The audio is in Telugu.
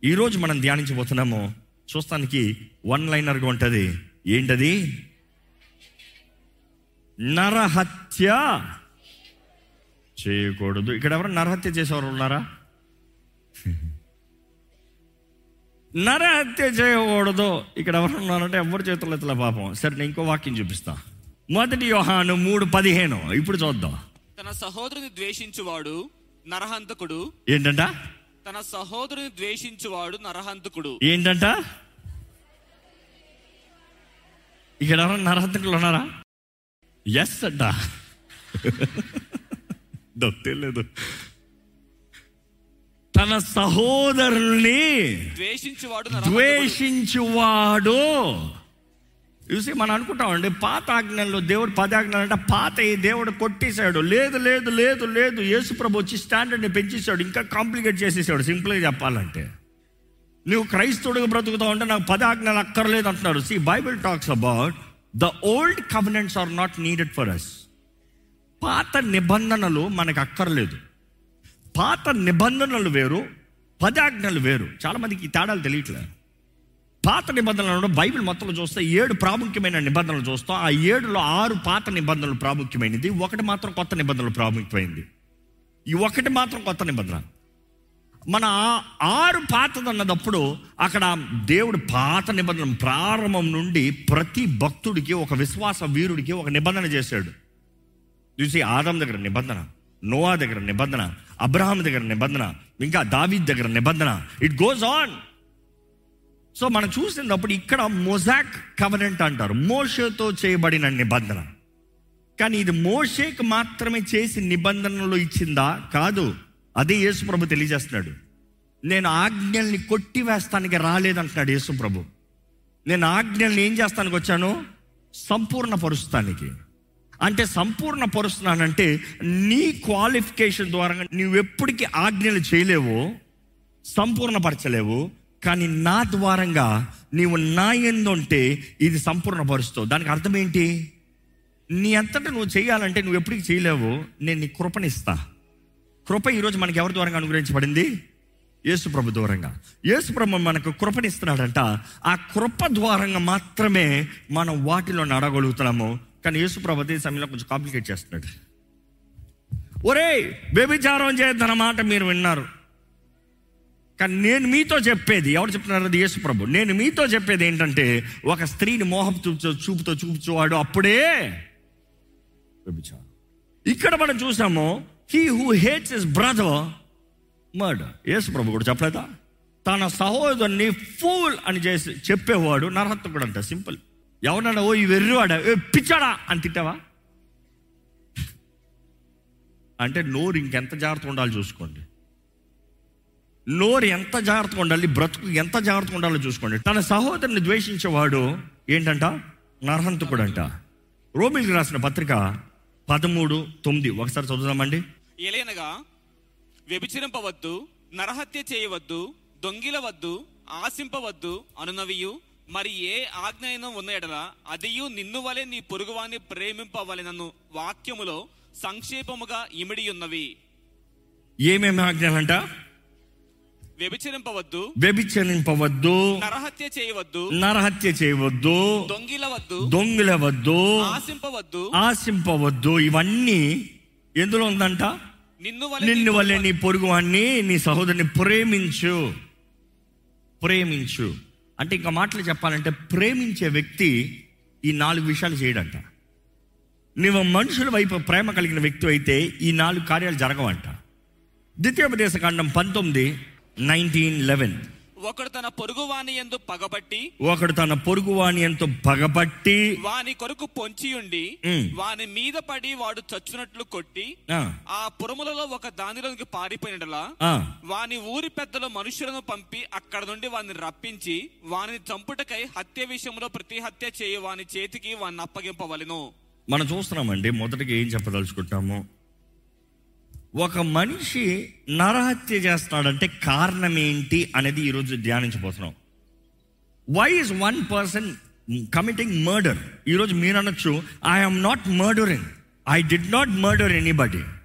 ఈరోజు మనం ధ్యానించబోతున్నాము చూస్తానికి వన్ లైనర్గా ఉంటుంది ఏంటది నరహత్య చేయకూడదు ఇక్కడ ఎవరు నరహత్య చేసేవారు ఉన్నారా నరహత్య చేయకూడదు ఇక్కడ ఎవరు ఉన్నారంటే ఎవరు చేతుల్లో ఎత్తలే పాపం సరే నేను ఇంకో వాక్యం చూపిస్తా మొదటి యోహాను మూడు పదిహేను ఇప్పుడు చూద్దాం తన సహోదరుని ద్వేషించువాడు నరహంతకుడు ఏంటంట తన సహోదరుని ద్వేషించువాడు నరహంతకుడు ఏంటంట ఇక్కడ ఎవరు నరహంతకులు ఉన్నారా ఎస్ అంట నాకు తెలియదు తన సహోదరుల్ని ద్వేషించువాడు నరహంతకుడు ద్వేషించువాడు చూసి మనం అనుకుంటామండి పాత ఆజ్ఞల్లో దేవుడు పదాజ్ఞలు అంటే పాత ఈ దేవుడు కొట్టేశాడు లేదు లేదు లేదు లేదు యేసు ప్రభు వచ్చి స్టాండర్డ్ని పెంచేశాడు ఇంకా కాంప్లికేట్ చేసేసాడు సింపుల్గా చెప్పాలంటే నువ్వు క్రైస్తవుడిగా బ్రతుకుతావు అంటే నాకు పదాజ్ఞలు అక్కర్లేదు అంటున్నారు see Bible talks about the old covenants are not needed for us పాత నిబంధనలు మనకు అక్కర్లేదు పాత నిబంధనలు వేరు పదాజ్ఞలు వేరు చాలా మందికి ఈ తేడాలు తెలియట్లేదు పాత నిబంధనలను బైబిల్ మొత్తంలో చూస్తే ఏడు ప్రాముఖ్యమైన నిబంధనలు చూస్తాం ఆ ఏడులో ఆరు పాత నిబంధనలు ప్రాముఖ్యమైనది ఒకటి మాత్రం కొత్త నిబంధనలు ప్రాముఖ్యమైనది ఈ ఒకటి మాత్రం కొత్త నిబంధన మన ఆ- ఆరు పాతదన్నదప్పుడు అక్కడ దేవుడు పాత నిబంధన ప్రారంభం నుండి ప్రతి భక్తుడికి ఒక విశ్వాస వీరుడికి ఒక నిబంధన చేశాడు చూసి ఆదం దగ్గర నిబంధన నోవా దగ్గర నిబంధన అబ్రహాం దగ్గర నిబంధన ఇంకా దావీద్ దగ్గర నిబంధన ఇట్ గోస్ ఆన్ సో మనం చూసినప్పుడు ఇక్కడ మొజాక్ కవనెంట్ అంటారు మోషతో చేయబడిన నిబంధన కానీ ఇది మోషేకి మాత్రమే చేసి నిబంధనలు ఇచ్చిందా కాదు అదే యేసు ప్రభు తెలియజేస్తున్నాడు నేను ఆజ్ఞల్ని కొట్టివేస్తానికి రాలేదంటున్నాడు యేసు ప్రభు నేను ఆజ్ఞల్ని ఏం చేస్తానికి వచ్చాను సంపూర్ణ పరుస్తానికి అంటే సంపూర్ణ పరుస్తున్నానంటే నీ క్వాలిఫికేషన్ ద్వారా నువ్వు ఎప్పటికీ ఆజ్ఞలు చేయలేవో సంపూర్ణపరచలేవు కానీ నా ద్వారంగా నీవు నా ఎందుంటే ఇది సంపూర్ణపరుస్తావు దానికి అర్థం ఏంటి నీ అంతటా నువ్వు చేయాలంటే నువ్వు ఎప్పటికీ చేయలేవు నేను నీ కృపనిస్తా కృప ఈరోజు మనకి ఎవరి ద్వారంగా అనుగ్రహించబడింది యేసు ప్రభు దూరంగా యేసు ప్రభు మనకు కృపనిస్తున్నాడంట ఆ కృప ద్వారంగా మాత్రమే మనం వాటిలో నడగలుగుతున్నాము కానీ యేసు ప్రభు అదే సమయంలో కొంచెం కాంప్లికేట్ చేస్తున్నాడు ఒరే వ్యభిచారం చేయొద్దన్నమాట మీరు విన్నారు కానీ నేను మీతో చెప్పేది ఎవరు చెప్తున్నారు అది యేసు ప్రభు నేను మీతో చెప్పేది ఏంటంటే ఒక స్త్రీని మోహం చూపుతో చూపుతో చూపుచువాడు అప్పుడే వ్యభిచారం ఇక్కడ మనం చూసాము he who hates his brother murder Yesu ప్రభు కూడా చెప్పలేదా తన సహోదరుని ఫూల్ అని చేసి చెప్పేవాడు నరహత్తుడు అంట సింపుల్ ఎవరన్నా ఓ ఈ వెర్రివాడా ఏ పిచ్చాడా అని తిట్టావా అంటే నోరు ఇంకెంత జాగ్రత్తగా ఉండాలి చూసుకోండి నోరు ఎంత జాగ్రత్తగా ఉండాలి బ్రతుకు ఎంత జాగ్రత్తగా ఉండాలో చూసుకోండి తన సహోదరుని ద్వేషించేవాడు ఏంటంట నరహంతకుడంట రోమిల్కి రాసిన పత్రిక పదమూడు తొమ్మిది ఒకసారి చదువుదామండి ఎలయనగా వ్యభిచరింపవద్దు నరహత్య చేయవద్దు దొంగిలవద్దు ఆశింపవద్దు అనునవియు మరి ఏ ఆజ్ఞ అయినా ఉన్న ఎడల అదియు నిన్ను వలె నీ పొరుగువాన్ని ప్రేమింపవలెనను వాక్యములో సంక్షేపముగా ఇమిడి ఉన్నవి ఏమేమి ఆజ్ఞలంట వ్యభిచరింపవద్దు వ్యభిచరింపవద్దు నరహత్య చేయవద్దు నరహత్య చేయవద్దు దొంగిలవద్దు దొంగిలవద్దు ఆశింపవద్దు ఆశింపవద్దు ఇవన్నీ ఎందులో ఉందంట నిన్ను వలె నిన్ను నీ వల్లే నీ పొరుగువాన్ని నీ సహోదరుని ప్రేమించు ప్రేమించు అంటే ఇంకా మాటలు చెప్పాలంటే ప్రేమించే వ్యక్తి ఈ నాలుగు విషయాలు చేయడంట నువ్వు మనుషుల వైపు ప్రేమ కలిగిన వ్యక్తి అయితే ఈ నాలుగు కార్యాలు జరగవంట ద్వితీయోపదేశ కాండం పంతొమ్మిది నైన్టీన్ లెవెన్ ఒకడు తన పొరుగువాని ఎందు పగబట్టి ఒకడు తన పొరుగువాని ఎంతో పగబట్టి వాని కొరకు పొంచియుండి ఉమ్. వాని మీద పడి వాడు చచ్చునట్లు కొట్టి ఆ, ఆ పురములలో ఒక దానిలోనికి పారిపోయినలా ఆ, వాని ఊరి పెద్దలు మనుషులను పంపి అక్కడ నుండి వాని రప్పించి వాని చంపుటకై హత్య విషయంలో ప్రతి హత్య చేయ వాని చేతికి వాని అప్పగింపవలెను మనం చూస్తున్నామండి మొదటిగా ఏం చెప్పదలుచుకుంటాము ఒక మనిషి నరహత్య చేస్తాడంటే కారణం ఏంటి అనేది ఈరోజు ధ్యానించబోతున్నాం why is one person committing murder ఈరోజు మీరు అనొచ్చు I'm not murdering I did not murder anybody